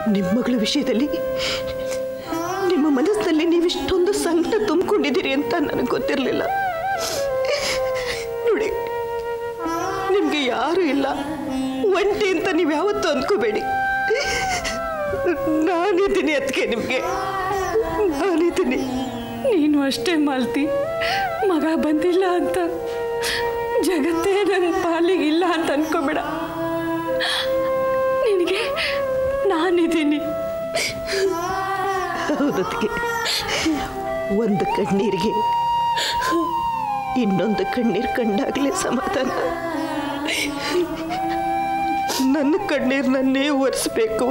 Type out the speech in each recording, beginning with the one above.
ನಿಮ್ಮ ಮಗಳ ವಿಷಯದಲ್ಲಿ ನಿಮ್ಮ ಮನಸ್ಸಿನಲ್ಲಿ ನೀವಿಷ್ಟೊಂದು ಸಂಕಟ ತುಂಬಿಕೊಂಡಿದ್ದೀರಿ ಅಂತ ನನಗೆ ಗೊತ್ತಿರಲಿಲ್ಲ ನೋಡಿ ನಿಮಗೆ ಯಾರೂ ಇಲ್ಲ ಒಂಟಿ ಅಂತ ನೀವು ಯಾವತ್ತೂ ಅಂದ್ಕೋಬೇಡಿ ನಾನಿದ್ದೀನಿ ಅದಕ್ಕೆ ನಿಮಗೆ ನಾನಿದ್ದೀನಿ ನೀನು ಅಷ್ಟೇ ಮಾಲ್ತಿ ಮಗ ಬಂದಿಲ್ಲ ಅಂತ ಜಗತ್ತೇ ನನ್ನ ಪಾಲಿಗಿಲ್ಲ ಅಂತ ಅನ್ಕೋಬೇಡ ನಿನಗೆ ನಾನಿದ್ದೀನಿ ಹೌದದಕ್ಕೆ ಒಂದು ಕಣ್ಣೀರಿಗೆ ಇನ್ನೊಂದು ಕಣ್ಣೀರು ಕಂಡಾಗಲೇ ಸಮಾಧಾನ ನನ್ನ ಕಣ್ಣೀರನ್ನೇ ಒರೆಸ್ಬೇಕು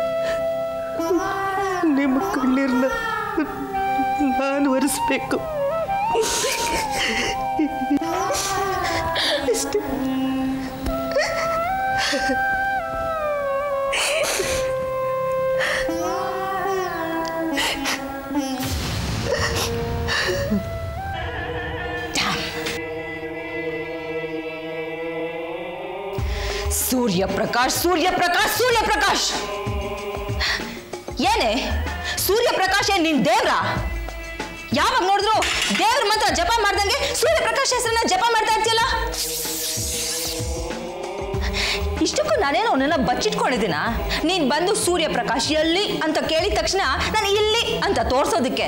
ನಿಮ್ಮ ಕಣ್ಣೀರನ್ನ ನಾನು ಒರೆಸ್ಬೇಕು ಅಷ್ಟೇ ಸೂರ್ಯ ಪ್ರಕಾಶ್ ಸೂರ್ಯ ಪ್ರಕಾಶ್ ಸೂರ್ಯ ಪ್ರಕಾಶ್ ಏನೇ ಸೂರ್ಯ ಪ್ರಕಾಶ್ ಏನ್ ನಿನ್ ದೇವ್ರ ಯಾವಾಗ ನೋಡಿದ್ರು ದೇವ್ರ ಮಾತ್ರ ಜಪ ಮಾಡ್ದಂಗೆ ಸೂರ್ಯ ಪ್ರಕಾಶ್ ಹೆಸರನ್ನ ಜಪ ಮಾಡ್ತಾ ಇರ್ತೀಯಲ್ಲ ಇಷ್ಟಕ್ಕೂ ನಾನೇನೋ ನನ್ನ ಬಚ್ಚಿಟ್ಕೊಂಡಿದ್ದೀನ ನೀನ್ ಬಂದು ಸೂರ್ಯ ಪ್ರಕಾಶ್ ಎಲ್ಲಿ ಅಂತ ಕೇಳಿದ ತಕ್ಷಣ ನಾನು ಇಲ್ಲಿ ಅಂತ ತೋರ್ಸೋದಕ್ಕೆ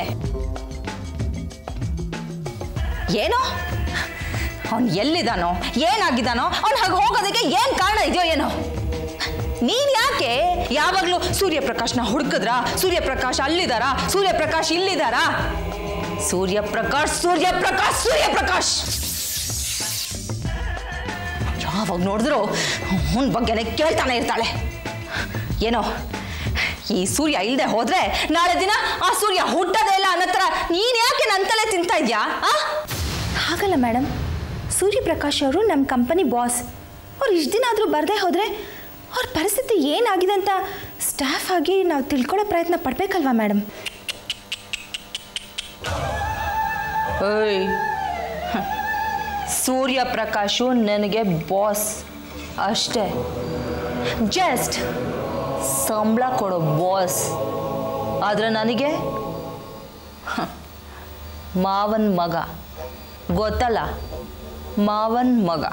ಏನೋ ಅವನು ಎಲ್ಲಿದ್ದಾನೋ ಏನಾಗಿದ್ದಾನೋ ಅವ್ನು ಹಾಗೆ ಹೋಗೋದಕ್ಕೆ ಏನು ಕಾರಣ ಇದೆಯೋ ಏನೋ ನೀನ್ ಯಾಕೆ ಯಾವಾಗಲೂ ಸೂರ್ಯಪ್ರಕಾಶ್ನ ಹುಡುಕಿದ್ರಾ ಸೂರ್ಯಪ್ರಕಾಶ್ ಅಲ್ಲಿದ್ದಾರಾ ಸೂರ್ಯಪ್ರಕಾಶ್ ಇಲ್ಲಿದ್ದಾರಾ ಸೂರ್ಯಪ್ರಕಾಶ್ ಸೂರ್ಯಪ್ರಕಾಶ್ ಸೂರ್ಯಪ್ರಕಾಶ್ ಯಾವಾಗ ನೋಡಿದ್ರು ಅವನ ಬಗ್ಗೆನೇ ಕೇಳ್ತಾನೆ ಇರ್ತಾಳೆ ಏನೋ ಈ ಸೂರ್ಯ ಇಲ್ಲದೆ ಹೋದ್ರೆ ನಾಳೆ ದಿನ ಆ ಸೂರ್ಯ ಹುಟ್ಟೋದೇ ಇಲ್ಲ ಅನ್ನೋ ಥರ ನೀನ್ ಯಾಕೆ ನನ್ನ ತಲೆ ತಿಂತಾ ಇದ್ಯಾ ಆ ಹಾಗಲ್ಲ ಮೇಡಮ್ ಸೂರ್ಯಪ್ರಕಾಶ್ ಅವರು ನಮ್ಮ ಕಂಪನಿ ಬಾಸ್ ಅವ್ರು ಇಷ್ಟು ದಿನ ಆದರೂ ಬರದೇ ಹೋದರೆ ಅವ್ರ ಪರಿಸ್ಥಿತಿ ಏನಾಗಿದೆ ಅಂತ ಸ್ಟಾಫ್ ಆಗಿ ನಾವು ತಿಳ್ಕೊಳ್ಳೋ ಪ್ರಯತ್ನ ಪಡಬೇಕಲ್ವಾ ಮೇಡಮ್ ಏಯ್ ಹ. ಸೂರ್ಯ ಪ್ರಕಾಶು ನನಗೆ ಬಾಸ್ ಅಷ್ಟೇ ಜಸ್ಟ್ ಸಂಬಳ ಕೊಡೋ ಬಾಸ್ ಆದರೆ ನನಗೆ ಹ, ಮಾವನ್ ಮಗ ಗೊತ್ತಲ್ಲ ಮಾವನ್ ಮಗ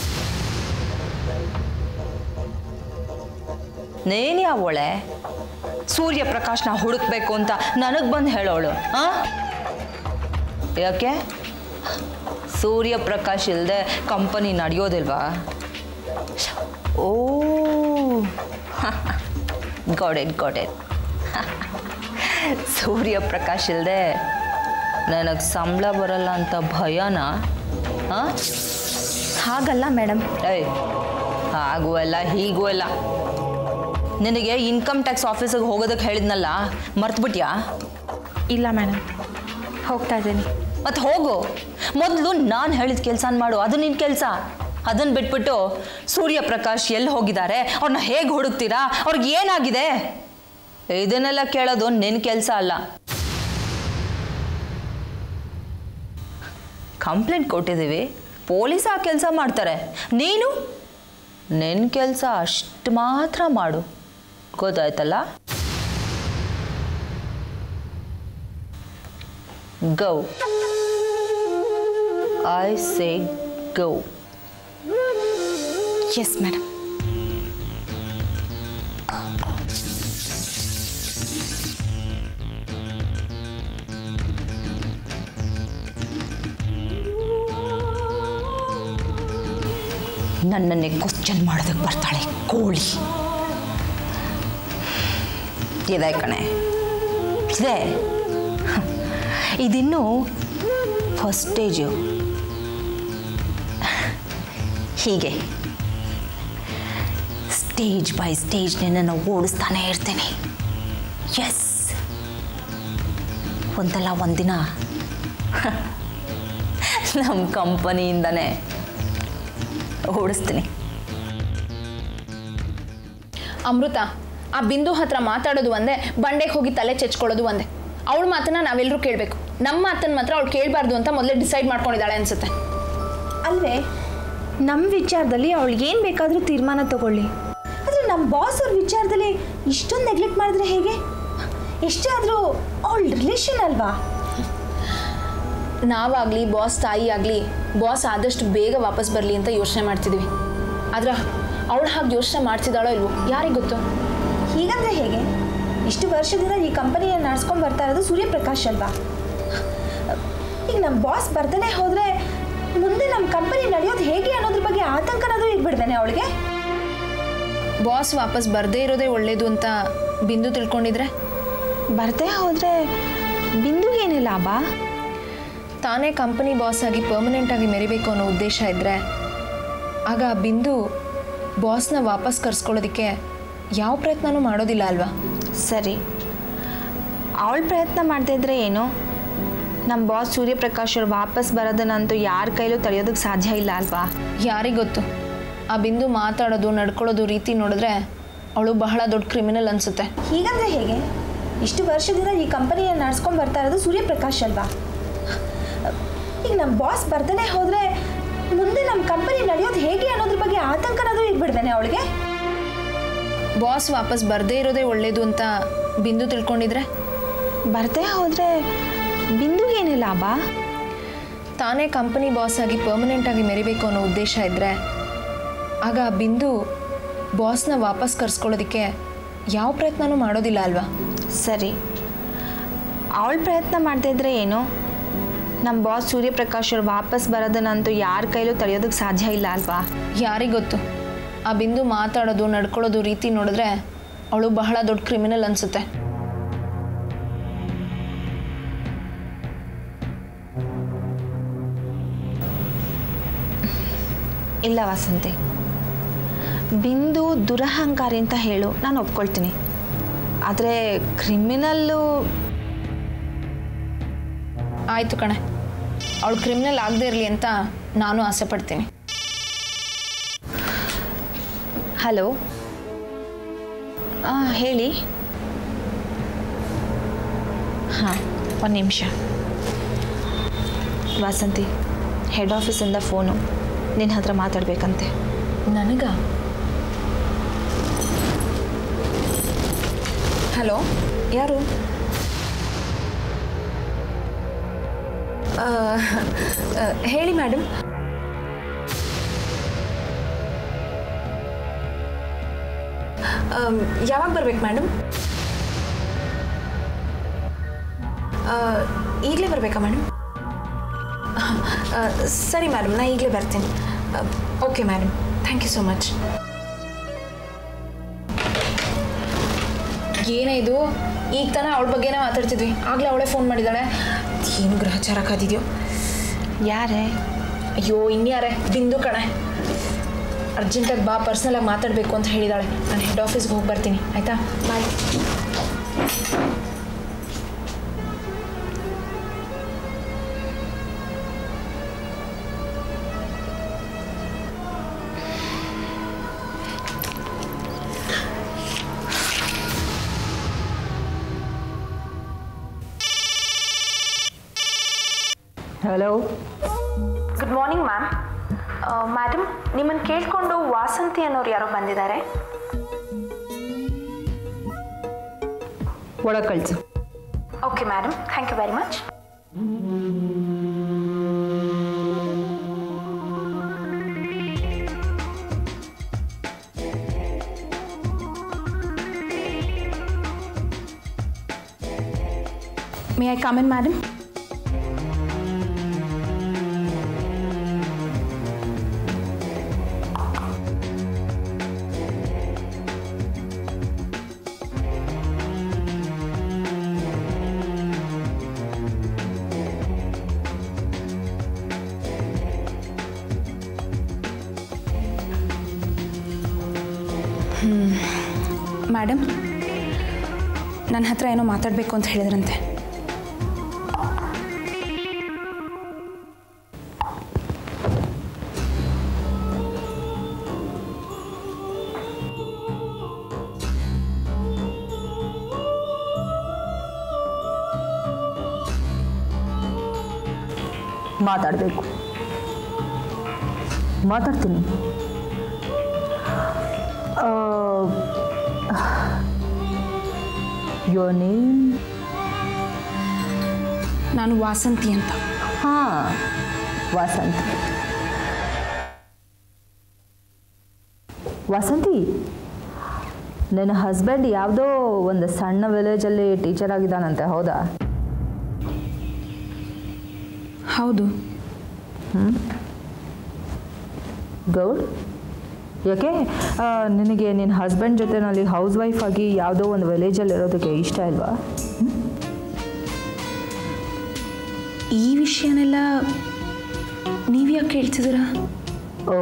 ನೇನು ಯಾವಳೆ ಸೂರ್ಯ ಪ್ರಕಾಶ್ನ ಹುಡುಕ್ಬೇಕು ಅಂತ ನನಗೆ ಬಂದು ಹೇಳೋಳು ಆ ಯಾಕೆ ಸೂರ್ಯ ಪ್ರಕಾಶ್ ಇಲ್ಲದೆ ಕಂಪನಿ ನಡೆಯೋದಿಲ್ವಾ ಓ got it got it Surya Prakash ಇಲ್ಲದೆ ನನಗೆ ಸಂಬಳ ಬರಲ್ಲ ಅಂತ ಭಯನಾ ಹಾಂ ಹಾಗಲ್ಲ ಮೇಡಮ್ ಏಯ್ ಹಾಗೂ ಅಲ್ಲ ಹೀಗೂ ಅಲ್ಲ ನಿನಗೆ ಇನ್ಕಮ್ ಟ್ಯಾಕ್ಸ್ ಆಫೀಸಿಗೆ ಹೋಗೋದಕ್ಕೆ ಹೇಳಿದ್ನಲ್ಲ ಮರ್ತ್ಬಿಟ್ಯಾ ಇಲ್ಲ ಮೇಡಮ್ ಹೋಗ್ತಾ ಇದ್ದೀನಿ ಮತ್ತೆ ಹೋಗು ಮೊದಲು ನಾನು ಹೇಳಿದ ಕೆಲಸ ಮಾಡು ಅದು ನಿನ್ನ ಕೆಲಸ ಅದನ್ನು ಬಿಟ್ಬಿಟ್ಟು ಸೂರ್ಯ ಪ್ರಕಾಶ್ ಎಲ್ಲಿ ಹೋಗಿದ್ದಾರೆ ಅವ್ರನ್ನ ಹೇಗೆ ಹುಡುಕ್ತೀರಾ ಅವ್ರಿಗೆ ಏನಾಗಿದೆ ಇದನ್ನೆಲ್ಲ ಕೇಳೋದು ನಿನ್ನ ಕೆಲಸ ಅಲ್ಲ ಕಂಪ್ಲೇಂಟ್ ಕೊಟ್ಟಿದ್ದೀವಿ ಪೊಲೀಸ್ ಆ ಕೆಲಸ ಮಾಡ್ತಾರೆ ನೀನು ನಿನ್ನ ಕೆಲಸ ಅಷ್ಟು ಮಾತ್ರ ಮಾಡು ಗೊತ್ತಾಯ್ತಲ್ಲ ಗೌ ಐ ಸೇ ಗೌ ಎಸ್ ಮೇಡಮ್ ನನ್ನನ್ನೇ ಕ್ವಶನ್ ಮಾಡೋದಕ್ಕೆ ಬರ್ತಾಳೆ ಕೋಳಿ ಇದೆ ಕಣೆ ಇದೆ ಇದಿನ್ನು ಫಸ್ಟ್ ಸ್ಟೇಜು ಹೀಗೆ ಸ್ಟೇಜ್ ಬೈ ಸ್ಟೇಜ್ ನಿನ್ನನ್ನು ಓಡಿಸ್ತಾನೆ ಇರ್ತೀನಿ ಎಸ್ ಒಂದಲ್ಲ ಒಂದಿನ ನಮ್ಮ ಕಂಪನಿಯಿಂದನೇ ಓಡಿಸ್ತೀನಿ ಅಮೃತ ಆ ಬಿಂದು ಹತ್ರ ಮಾತಾಡೋದು ಒಂದೇ ಬಂಡೆಗೆ ಹೋಗಿ ತಲೆ ಚೆಚ್ಕೊಳ್ಳೋದು ಒಂದೇ ಅವಳ ಮಾತನ್ನ ನಾವೆಲ್ಲರೂ ಕೇಳಬೇಕು ನಮ್ಮ ಮಾತನ್ನ ಮಾತ್ರ ಅವಳು ಕೇಳಬಾರ್ದು ಅಂತ ಮೊದಲೇ ಡಿಸೈಡ್ ಮಾಡ್ಕೊಂಡಿದ್ದಾಳೆ ಅನ್ಸುತ್ತೆ ಅಲ್ವೇ ನಮ್ಮ ವಿಚಾರದಲ್ಲಿ ಅವಳಿಗೆ ಏನು ಬೇಕಾದರೂ ತೀರ್ಮಾನ ತಗೊಳ್ಳಿ ಆದರೆ ನಮ್ಮ ಬಾಸ್ ಅವ್ರ ವಿಚಾರದಲ್ಲಿ ಇಷ್ಟೊಂದು ನೆಗ್ಲೆಕ್ಟ್ ಮಾಡಿದ್ರೆ ಹೇಗೆ ಎಷ್ಟೇ ಆದರೂ ಅವಳ ರಿಲೇಷನ್ ಅಲ್ವಾ ನಾವಾಗಲಿ ಬಾಸ್ ತಾಯಿ ಆಗಲಿ ಬಾಸ್ ಆದಷ್ಟು ಬೇಗ ವಾಪಸ್ ಬರಲಿ ಅಂತ ಯೋಚನೆ ಮಾಡ್ತಿದ್ವಿ ಆದ್ರೆ ಅವಳು ಹಾಗೆ ಯೋಚನೆ ಮಾಡ್ತಿದ್ದಾಳೋ ಇಲ್ವೋ ಯಾರಿಗೆ ಗೊತ್ತು ಹೀಗಂದ್ರೆ ಹೇಗೆ ಇಷ್ಟು ವರ್ಷದಿಂದ ಈ ಕಂಪನಿನ ನಡ್ಸ್ಕೊಂಡು ಬರ್ತಾ ಇರೋದು ಸೂರ್ಯಪ್ರಕಾಶ್ ಅಲ್ವಾ ಈಗ ನಮ್ಮ ಬಾಸ್ ಬರ್ದಲೇ ಹೋದರೆ ಮುಂದೆ ನಮ್ಮ ಕಂಪನಿ ನಡೆಯೋದು ಹೇಗೆ ಅನ್ನೋದ್ರ ಬಗ್ಗೆ ಆತಂಕನಾದರೂ ಇದ್ಬಿಡ್ದೇನೆ ಅವಳಿಗೆ ಬಾಸ್ ವಾಪಸ್ ಬರದೇ ಇರೋದೇ ಒಳ್ಳೇದು ಅಂತ ಬಿಂದು ತಿಳ್ಕೊಂಡಿದ್ರೆ ಬರ್ದೇ ಹೋದರೆ ಬಿಂದುಗೇನೇ ಲಾಭ ತಾನೇ ಕಂಪನಿ ಬಾಸ್ ಆಗಿ ಪರ್ಮನೆಂಟ್ ಆಗಿ ಮೆರಿಬೇಕು ಅನ್ನೋ ಉದ್ದೇಶ ಇದ್ದರೆ ಆಗ ಆ ಬಿಂದು ಬಾಸ್ನ ವಾಪಸ್ ಕರ್ಸ್ಕೊಳ್ಳೋದಕ್ಕೆ ಯಾವ ಪ್ರಯತ್ನನೂ ಮಾಡೋದಿಲ್ಲ ಅಲ್ವಾ ಸರಿ ಅವಳ ಪ್ರಯತ್ನ ಮಾಡದೇ ಇದ್ರೆ ಏನು ನಮ್ಮ ಬಾಸ್ ಸೂರ್ಯಪ್ರಕಾಶ್ ಅವ್ರು ವಾಪಸ್ ಬರೋದನ್ನಂತೂ ಯಾರ ಕೈಲೂ ತಡೆಯೋದಕ್ಕೆ ಸಾಧ್ಯ ಇಲ್ಲ ಅಲ್ವಾ ಯಾರಿಗೆ ಗೊತ್ತು ಆ ಬಿಂದು ಮಾತಾಡೋದು ನಡ್ಕೊಳ್ಳೋದು ರೀತಿ ನೋಡಿದ್ರೆ ಅವಳು ಬಹಳ ದೊಡ್ಡ ಕ್ರಿಮಿನಲ್ ಅನಿಸುತ್ತೆ ಹೀಗಂದ್ರೆ ಹೇಗೆ ಇಷ್ಟು ವರ್ಷದಿಂದ ಈ ಕಂಪನಿನ ನಡ್ಸ್ಕೊಂಡು ಬರ್ತಾ ಇರೋದು ಸೂರ್ಯಪ್ರಕಾಶ್ ಅಲ್ವಾ ಈಗ ನಮ್ಮ ಬಾಸ್ ಬರ್ದಲೇ ಹೋದರೆ ಮುಂದೆ ನಮ್ಮ ಕಂಪನಿ ನಡೆಯೋದು ಹೇಗೆ ಅನ್ನೋದ್ರ ಬಗ್ಗೆ ಆತಂಕನಾದರೂ ಇದ್ಬಿಡ್ದೇನೆ ಅವಳಿಗೆ ಬಾಸ್ ವಾಪಸ್ ಬರದೇ ಇರೋದೇ ಒಳ್ಳೇದು ಅಂತ ಬಿಂದು ತಿಳ್ಕೊಂಡಿದ್ರೆ ಬರ್ದೇ ಹೋದರೆ ಬಿಂದುಗೇನೇ ಲಾಭ ತಾನೇ ಕಂಪನಿ ಬಾಸ್ ಆಗಿ ಪರ್ಮನೆಂಟ್ ಆಗಿ ಮೆರಿಬೇಕು ಅನ್ನೋ ಉದ್ದೇಶ ಇದ್ದರೆ ಆಗ ಆ ಬಿಂದು ಬಾಸ್ನ ವಾಪಸ್ ಕರ್ಸ್ಕೊಳ್ಳೋದಕ್ಕೆ ಯಾವ ಪ್ರಯತ್ನನೂ ಮಾಡೋದಿಲ್ಲ ಅಲ್ವಾ ಸರಿ ಅವಳ ಪ್ರಯತ್ನ ಮಾಡದೇ ಇದ್ರೆ ಏನು ನಮ್ಮ ಬಾಸ್ ಸೂರ್ಯಪ್ರಕಾಶ್ ಅವ್ರು ವಾಪಸ್ ಬರೋದನ್ನಂತೂ ಯಾರ ಕೈಲೂ ತಡೆಯೋದಕ್ಕೆ ಸಾಧ್ಯ ಇಲ್ಲ ಅಲ್ವಾ ಯಾರಿಗೆ ಗೊತ್ತು ಆ ಬಿಂದು ಮಾತಾಡೋದು ನಡ್ಕೊಳ್ಳೋದು ರೀತಿ ನೋಡಿದ್ರೆ ಅವಳು ಬಹಳ ದೊಡ್ಡ ಕ್ರಿಮಿನಲ್ ಅನಿಸುತ್ತೆ ಇಲ್ಲ ವಸಂತಿ ಬಿಂದು ದುರಹಂಕಾರಿ ಅಂತ ಹೇಳು ನಾನು ಒಪ್ಕೊಳ್ತೀನಿ ಆದರೆ ಕ್ರಿಮಿನಲ್ಲು ಆಯಿತು ಕಣೆ ಅವಳು ಕ್ರಿಮಿನಲ್ ಆಗದೆ ಇರಲಿ ಅಂತ ನಾನು ಆಸೆ ಪಡ್ತೀನಿ ಹಲೋ ಹಾಂ ಹೇಳಿ ಹಾಂ ಒಂದು ನಿಮಿಷ ವಾಸಂತಿ ಹೆಡ್ ಆಫೀಸಿಂದ ಫೋನು ನಿನ್ನ ಹತ್ರ ಮಾತಾಡಬೇಕಂತೆ ನನಗ ಹಲೋ ಯಾರು ಆ, ಆ, ಹೇಳಿ ಮೇಡಮ್ ಯಾವಾಗ ಬರ್ಬೇಕು ಮೇಡಮ್ ಈಗಲೇ ಬರಬೇಕಾ ಮೇಡಮ್ ಸರಿ ಮೇಡಮ್ ನಾ ಈಗಲೇ ಬರ್ತೀನಿ okay madam thank you so much ಏನೇ ಇದು ಈಗ ತಾನೇ ಅವಳ ಬಗ್ಗೆನೇ ಮಾತಾಡ್ತಿದ್ವಿ ಆಗಲೇ ಅವಳೇ ಫೋನ್ ಮಾಡಿದ್ದಾಳೆ ಏನು ಗ್ರಹಚಾರ ಕಾದಿದ್ಯೋ ಯಾರೇ ಅಯ್ಯೋ ಇನ್ಯಾರೇ ಬಿಂದು ಕಣೆ ಅರ್ಜೆಂಟಾಗಿ ಬಾ ಪರ್ಸ್ನಲಾಗಿ ಮಾತಾಡಬೇಕು ಅಂತ ಹೇಳಿದಾಳೆ ನಾನು ಹೆಡ್ ಆಫೀಸ್ಗೆ ಹೋಗಿ ಬರ್ತೀನಿ ಆಯಿತಾ bye hello good morning ma'am madam ನಿಮ್ಮನ್ನು ಕೇಳಿಕೊಂಡು ವಾಸಂತಿ ಅನ್ನೋರು ಯಾರೋ ಬಂದಿದ್ದಾರೆ ಒಳಗೆ ಕಳಿಸು okay madam thank you very much may I come in madam madam ನನ್ನ ಹತ್ರ ಏನೋ ಮಾತಾಡಬೇಕು ಅಂತ ಹೇಳಿದ್ರಂತೆ ಮಾತಾಡಬೇಕು ಮಾತಾಡ್ತೀನಿ ಯೋರ್ ನೇಮ್ ನಾನು ವಾಸಂತಿ ಅಂತ ಹಾಂ ವಾಸಂತಿ ವಾಸಂತಿ ನನ್ನ ಹಸ್ಬೆಂಡ್ ಯಾವುದೋ ಒಂದು ಸಣ್ಣ ವಿಲೇಜಲ್ಲಿ ಟೀಚರ್ ಆಗಿದ್ದಾನಂತೆ ಹೌದಾ ಹೌದು ಗೌಡ್ ಯಾಕೆ ಆ, ನಿನಗೆ ನಿನ್ನ ಹಸ್ಬೆಂಡ್ ಜೊತೆನಲ್ಲಿ ಹೌಸ್ ವೈಫ್ ಆಗಿ ಯಾವುದೋ ಒಂದು ವಿಲೇಜಲ್ಲಿ ಇರೋದಕ್ಕೆ ಇಷ್ಟ ಇಲ್ವಾ ಈ ವಿಷಯನೆಲ್ಲ ನೀವು ಯಾಕೆ ಕೇಳ್ತಿದ್ದೀರಾ ಓ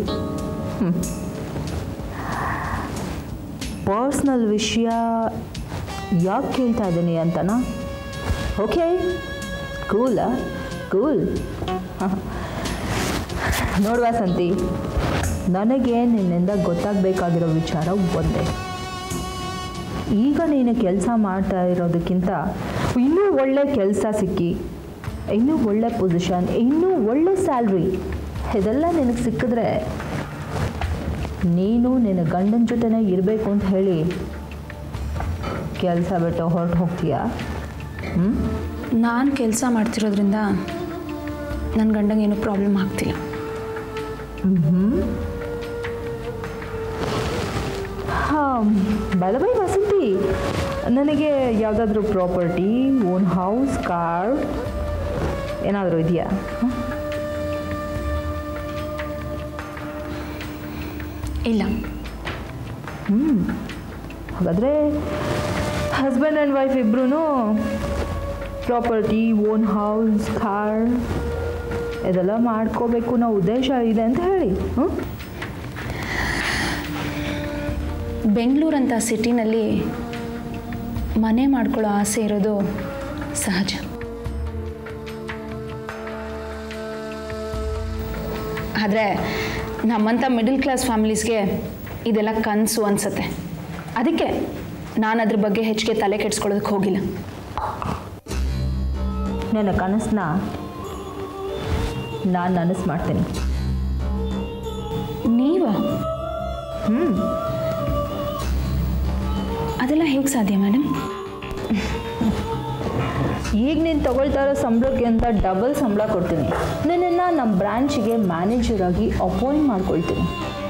ಪರ್ಸ್ನಲ್ ವಿಷಯ ಯಾಕೆ ಕೇಳ್ತಾ ಇದ್ದೀನಿ ಅಂತನಾ ಓಕೆ ಕೂಲ ಕೂಲ್ ನೋಡುವ ಸಂತಿ ನನಗೆ ನಿನ್ನಿಂದ ಗೊತ್ತಾಗಬೇಕಾಗಿರೋ ವಿಚಾರ ಒಂದೇ ಈಗ ನೀನು ಕೆಲಸ ಮಾಡ್ತಾ ಇರೋದಕ್ಕಿಂತ ಇನ್ನೂ ಒಳ್ಳೆ ಕೆಲಸ ಸಿಕ್ಕಿ ಇನ್ನೂ ಒಳ್ಳೆ ಪೊಸಿಷನ್ ಇನ್ನೂ ಒಳ್ಳೆ ಸ್ಯಾಲ್ರಿ ಇದೆಲ್ಲ ನಿನಗೆ ಸಿಕ್ಕಿದ್ರೆ ನೀನು ನಿನ್ನ ಗಂಡನ ಜೊತೆನೇ ಇರಬೇಕು ಅಂತ ಹೇಳಿ ಕೆಲಸ ಬಿಟ್ಟು ಹೊರಟು ಹೋಗ್ತೀಯಾ ಹ್ಞೂ ನಾನು ಕೆಲಸ ಮಾಡ್ತಿರೋದ್ರಿಂದ ನನ್ನ ಗಂಡಂಗೆ ಏನೂ ಪ್ರಾಬ್ಲಮ್ ಆಗ್ತಿಲ್ಲ ಹಾಂ ಬಲಬೈ ವಸಂತಿ ನನಗೆ ಯಾವುದಾದ್ರೂ ಪ್ರಾಪರ್ಟಿ ಓನ್ ಹೌಸ್ ಕಾರ್ ಏನಾದರೂ ಇದೆಯಾ ಇಲ್ಲ ಹಾಗಾದರೆ ಹಸ್ಬೆಂಡ್ ಆ್ಯಂಡ್ ವೈಫ್ ಇಬ್ಬರೂ ಪ್ರಾಪರ್ಟಿ ಓನ್ ಹೌಸ್ ಕಾರ್ ಇದೆಲ್ಲ ಮಾಡ್ಕೋಬೇಕು ಅನ್ನೋ ಉದ್ದೇಶ ಇದೆ ಅಂತ ಹೇಳಿ ಹ್ಞೂ ಬೆಂಗಳೂರಂಥ ಸಿಟಿನಲ್ಲಿ ಮನೆ ಮಾಡ್ಕೊಳ್ಳೋ ಆಸೆ ಇರೋದು ಸಹಜ ಆದರೆ ನಮ್ಮಂಥ ಮಿಡಲ್ ಕ್ಲಾಸ್ ಫ್ಯಾಮಿಲೀಸ್ಗೆ ಇದೆಲ್ಲ ಕನಸು ಅನಿಸುತ್ತೆ ಅದಕ್ಕೆ ನಾನು ಅದ್ರ ಬಗ್ಗೆ ಹೆಚ್ಚಿಗೆ ತಲೆ ಕೆಡಿಸ್ಕೊಳ್ಳೋದಕ್ಕೆ ಹೋಗಿಲ್ಲ ನನ್ನ ಕನಸನ್ನ ನಾನು ನನಸು ಮಾಡ್ತೀನಿ ನೀವ ಅದೆಲ್ಲ ಹೇಗೆ ಸಾಧ್ಯ ಮೇಡಮ್ ಈಗ ನೀನು ತಗೊಳ್ತಾ ಇರೋ ಸಂಬಳಕ್ಕೆ ಅಂತ ಡಬಲ್ ಸಂಬಳ ಕೊಡ್ತೀನಿ ನಿನ್ನನ್ನು ನಮ್ಮ ಬ್ರಾಂಚಿಗೆ ಮ್ಯಾನೇಜರ್ ಆಗಿ ಅಪಾಯಿಂಟ್ ಮಾಡ್ಕೊಳ್ತೀನಿ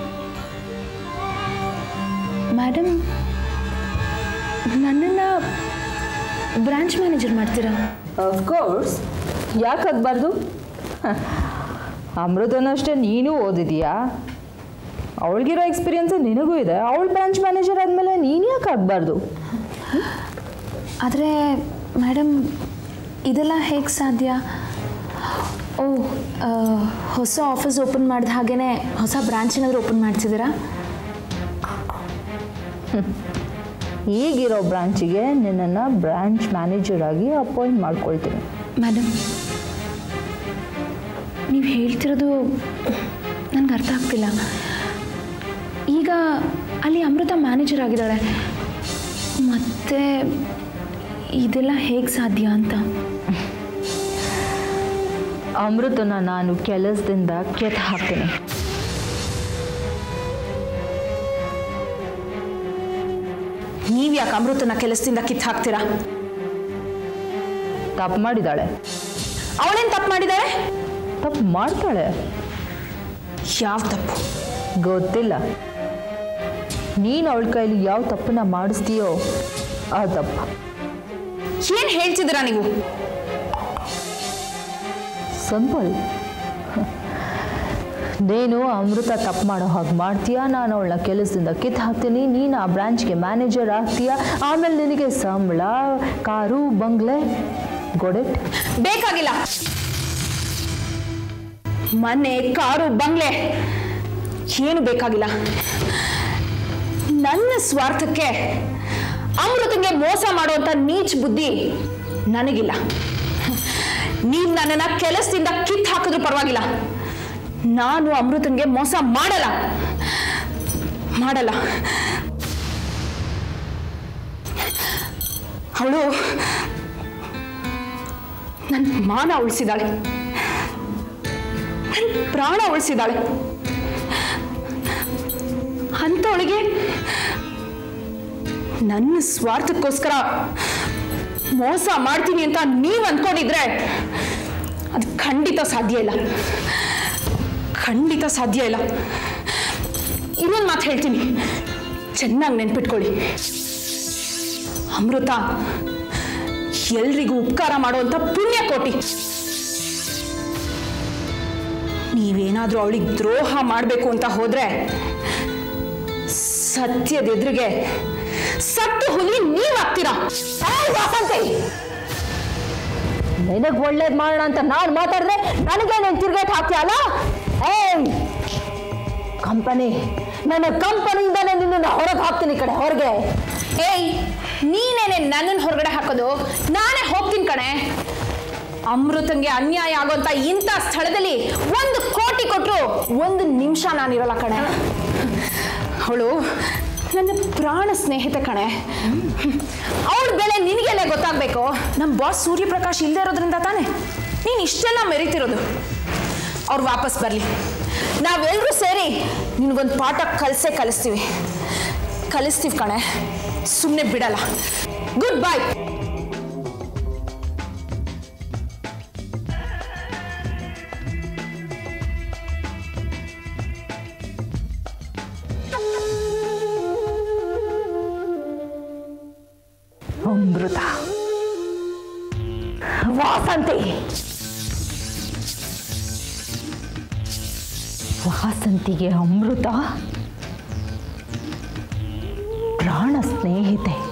ಮೇಡಮ್ ನನ್ನನ್ನು ಬ್ರಾಂಚ್ ಮ್ಯಾನೇಜರ್ ಮಾಡ್ತೀರಾ ಅಫ್ಕೋರ್ಸ್ ಯಾಕೆ ಆಗಬಾರ್ದು ಅಮೃತನಷ್ಟೇ ನೀನು ಓದಿದೀಯಾ ಅವಳಿಗಿರೋ ಎಕ್ಸ್ಪೀರಿಯನ್ಸ್ ನಿನಗೂ ಇದೆ ಅವಳು ಬ್ರಾಂಚ್ ಮ್ಯಾನೇಜರ್ ಆದಮೇಲೆ ನೀನು ಯಾಕೆ ಆಗಬಾರ್ದು ಆದರೆ ಮೇಡಮ್ ಇದೆಲ್ಲ ಹೇಗೆ ಸಾಧ್ಯ ಓ ಆ, ಹೊಸ ಆಫೀಸ್ ಓಪನ್ ಮಾಡಿದ ಹಾಗೇ ಹೊಸ ಬ್ರಾಂಚ್ ಏನಾದರೂ ಓಪನ್ ಮಾಡ್ತಿದ್ದೀರಾ ಈಗಿರೋ ಬ್ರಾಂಚಿಗೆ ನಿನ್ನನ್ನು ಬ್ರಾಂಚ್ ಮ್ಯಾನೇಜರ್ ಆಗಿ ಅಪಾಯಿಂಟ್ ಮಾಡ್ಕೊಳ್ತೀನಿ ಮೇಡಮ್ ನೀವು ಹೇಳ್ತಿರೋದು ನನಗೆ ಅರ್ಥ ಆಗ್ತಿಲ್ಲ ಈಗ ಅಲ್ಲಿ ಅಮೃತ ಮ್ಯಾನೇಜರ್ ಆಗಿದ್ದಾಳೆ ಮತ್ತೆ ಇದೆಲ್ಲ ಹೇಗೆ ಸಾಧ್ಯ ಅಂತ ಅಮೃತನ ನಾನು ಕೆಲಸದಿಂದ ಕೆತ್ತ ಹಾಕ್ತೀನಿ ನೀವು ಯಾಕೆ ಅಮೃತನ ಕೆಲಸದಿಂದ ಕಿತ್ತು ಹಾಕ್ತೀರಾ ತಪ್ಪು ಮಾಡಿದಾಳೆ ಅವಳೇನು ತಪ್ಪು ಮಾಡಿದ್ದಾಳೆ ತಪ್ಪು ಮಾಡ್ತಾಳೆ ಯಾವ ತಪ್ಪು ಗೊತ್ತಿಲ್ಲ ನೀನು ಅವಳ ಕೈಲಿ ಯಾವ ತಪ್ಪನ್ನ ಮಾಡಿಸ್ತೀಯೋ ಆ ತಪ್ಪು ಏನು ಹೇಳ್ತಿದ್ದೀರಾ ನೀವು ಸಿಂಪಲ್ ನೀನು ಅಮೃತ ತಪ್ಪು ಮಾಡೋ ಹಾಗೆ ಮಾಡ್ತೀಯಾ ನಾನು ಅವಳನ್ನ ಕೆಲಸದಿಂದ ಕಿತ್ತು ಹಾಕ್ತೀನಿ ನೀನು ಆ ಬ್ರಾಂಚ್ಗೆ ಮ್ಯಾನೇಜರ್ ಆಗ್ತೀಯಾ ಆಮೇಲೆ ನಿನಗೆ ಸಂಬಳ ಕಾರು ಬಂಗ್ಲೆ ಗೋಡೆಟ್ ಬೇಕಾಗಿಲ್ಲ ಮನೆ ಕಾರು ಬಂಗ್ಲೆ ಏನು ಬೇಕಾಗಿಲ್ಲ ನನ್ನ ಸ್ವಾರ್ಥಕ್ಕೆ ಅಮೃತಂಗೆ ಮೋಸ ಮಾಡುವಂತ ನೀಚ್ ಬುದ್ಧಿ ನನಗಿಲ್ಲ ನೀವು ನನ್ನನ್ನ ಕೆಲಸದಿಂದ ಕಿತ್ತು ಹಾಕಿದ್ರು ಪರವಾಗಿಲ್ಲ ನಾನು ಅಮೃತಂಗೆ ಮೋಸ ಮಾಡಲ್ಲ ಮಾಡಲ್ಲ ಅವಳು ನನ್ನ ಮಾನ ಉಳಿಸಿದಾಳೆ ನನ್ನ ಪ್ರಾಣ ಉಳಿಸಿದಾಳೆ ಅಂಥವಳಿಗೆ ನನ್ನ ಸ್ವಾರ್ಥಕ್ಕೋಸ್ಕರ ಮೋಸ ಮಾಡ್ತೀನಿ ಅಂತ ನೀವು ಅಂದ್ಕೊಂಡಿದ್ರೆ ಅದು ಖಂಡಿತ ಸಾಧ್ಯ ಇಲ್ಲ ಖಂಡಿತ ಸಾಧ್ಯ ಇಲ್ಲ ಇನ್ನೊಂದು ಮಾತು ಹೇಳ್ತೀನಿ ಚೆನ್ನಾಗಿ ನೆನ್ಪಿಟ್ಕೊಳ್ಳಿ ಅಮೃತ ಎಲ್ರಿಗೂ ಉಪಕಾರ ಮಾಡುವಂಥ ಪುಣ್ಯಕೋಟಿ ನೀವೇನಾದರೂ ಅವಳಿಗೆ ದ್ರೋಹ ಮಾಡಬೇಕು ಅಂತ ಹೋದ್ರೆ ಸತ್ಯದ ಎದುರಿಗೆ ಸತ್ತು ಹುಲಿ ನೀವಾಗ್ತೀರಾ ವಾಸಂತಿ ನಿನಗ್ ಒಳ್ಳೇದ್ ಮಾಡೋಣ ಅಂತ ನಾನು ಮಾತಾಡಿದ್ರೆ ನನಗೆ ನೀನು ತಿರ್ಗೇಟ್ ಹಾಕ್ತೀಯಲ್ಲ ಏಯ್ ಕಂಪನಿ ನನ್ನ ಕಂಪನಿಯಿಂದನೇ ನಿನ್ನನ್ನು ಹೊರಗೆ ಹಾಕ್ತೀನಿ ಈ ಕಡೆ ಹೊರಗೆ ಏಯ್ ನೀನೇನೆ ನನ್ನನ್ನು ಹೊರಗಡೆ ಹಾಕೋದು ನಾನೇ ಹೋಗ್ತೀನಿ ಕಣೆ ಅಮೃತಂಗೆ ಅನ್ಯಾಯ ಆಗೋಂಥ ಇಂಥ ಸ್ಥಳದಲ್ಲಿ ಒಂದು ಕೋಟಿ ಕೊಟ್ಟರು ಒಂದು ನಿಮಿಷ ನಾನಿರಲ್ಲ ಕಣೆ ಅವಳು ನನ್ನ ಪ್ರಾಣ ಸ್ನೇಹಿತೆ ಕಣೆ ಅವಳ ಬೆಲೆ ನಿನಗೆಲ್ಲ ಗೊತ್ತಾಗಬೇಕು ನಮ್ಮ ಬಾಸ್ ಸೂರ್ಯಪ್ರಕಾಶ್ ಇಲ್ಲದೆ ಇರೋದ್ರಿಂದ ತಾನೆ ನೀನು ಇಷ್ಟೆಲ್ಲ ಮೆರಿತಿರೋದು ಅವ್ರು ವಾಪಸ್ ಬರಲಿ ನಾವೆಲ್ಲರೂ ಸೇರಿ ನಿನಗೊಂದು ಪಾಠ ಕಲಿಸೇ ಕಲಿಸ್ತೀವಿ ಕಲಿಸ್ತೀವಿ ಕಣೆ ಸುಮ್ಮನೆ ಬಿಡಲ್ಲ ಗುಡ್ ಬೈ ಅಮೃತ ವಾಸಂತಿ ವಾಸಂತಿಗೆ ಅಮೃತ ಪ್ರಾಣ ಸ್ನೇಹಿತೆ